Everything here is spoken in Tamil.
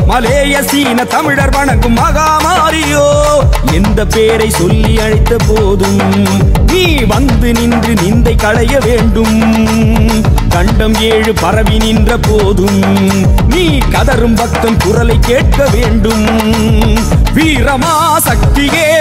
மலேய சீன தமிழர் வணங்கும் மகாமாரியோ எந்த பேரை சொல்லி அழைத்த போதும் நீ வந்து நின்று நிந்தை களைய வேண்டும் கண்டம் ஏழு பரவி நின்ற போதும் நீ கதரும் பக்தன் குரலை கேட்க வேண்டும் வீரமா சக்தியே